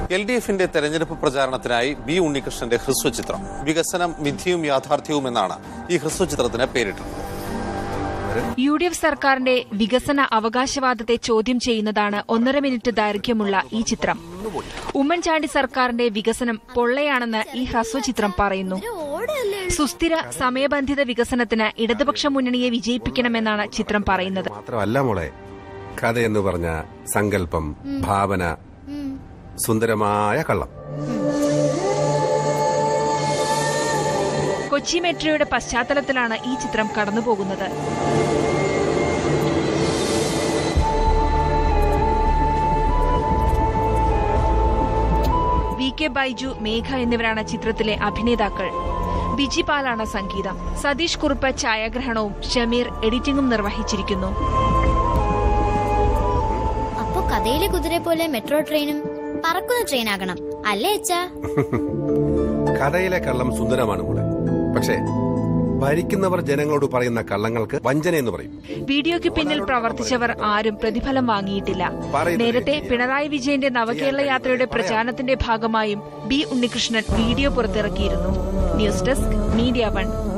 L D എഫിന്റെ തെരഞ്ഞെടുപ്പ് പ്രചാരണത്തിനായി ബി ഉണ്ണികൃഷ്ണന്റെ ഹ്രസ്വചിത്രം വികസനം മിഥ്യയും യാഥാർത്ഥ്യവും എന്നാണ് ഈ ഹ്രസ്വചിത്രത്തിന് പേരിട്ടിട്ടുള്ളത് യു ഡി എഫ് സർക്കാരിന്റെ വികസന അവകാശവാദത്തെ ചോദ്യം ചെയ്യുന്നതാണ് ഒന്നര മിനിറ്റ് ദൈർഘ്യമുള്ള ഈ ചിത്രം ഉമ്മൻചാണ്ടി സർക്കാരിന്റെ വികസനം പൊള്ളയാണെന്ന് ഈ ഹ്രസ്വചിത്രം പറയുന്നു സുസ്ഥിര സമയബന്ധിത വികസനത്തിന് ഇടതുപക്ഷ മുന്നണിയെ വിജയിപ്പിക്കണമെന്നാണ് ചിത്രം പറയുന്നത് മാത്രമല്ല മോളെ കഥയെന്ന് പറഞ്ഞ സങ്കല്പം ഭാവന സുന്ദരമായ കള്ളം കൊച്ചി മെട്രോയുടെ പശ്ചാത്തലത്തിലാണ് ഈ ചിത്രം കടന്നുപോകുന്നത് വി കെ ബൈജു മേഘ എന്നിവരാണ് ചിത്രത്തിലെ അഭിനേതാക്കൾ ബിജി പാലാണ് സംഗീതം സതീഷ് കുറുപ്പ് ഛായാഗ്രഹണവും ഷമീർ എഡിറ്റിംഗും നിർവഹിച്ചിരിക്കുന്നു അപ്പൊ കഥയിലെ കുതിരെ പോലെ മെട്രോ ട്രെയിനും പറക്കുന്ന ട്രെയിൻ ആകണം അല്ലേ അച്ഛാ കഥയിലെ കള്ളം സുന്ദരമാണ് മോളെ പക്ഷേ ഭരിക്കുന്നവർ ജനങ്ങളോട് പറയുന്ന കള്ളങ്ങൾക്ക് വഞ്ചന എന്ന് പറയും വീഡിയോയ്ക്ക് പിന്നിൽ പ്രവർത്തിച്ചവർ ആരും പ്രതിഫലം വാങ്ങിയിട്ടില്ല പറയുന്നത് നേരത്തെ കേട്ടില്ല. പിണറായി വിജയന്റെ നവകേരള യാത്രയുടെ പ്രചാരണത്തിന്റെ ഭാഗമായും ബി ഉണ്ണികൃഷ്ണൻ വീഡിയോ പുറത്തിറക്കിയിരുന്നു ന്യൂസ് ഡെസ്ക് മീഡിയ വൺ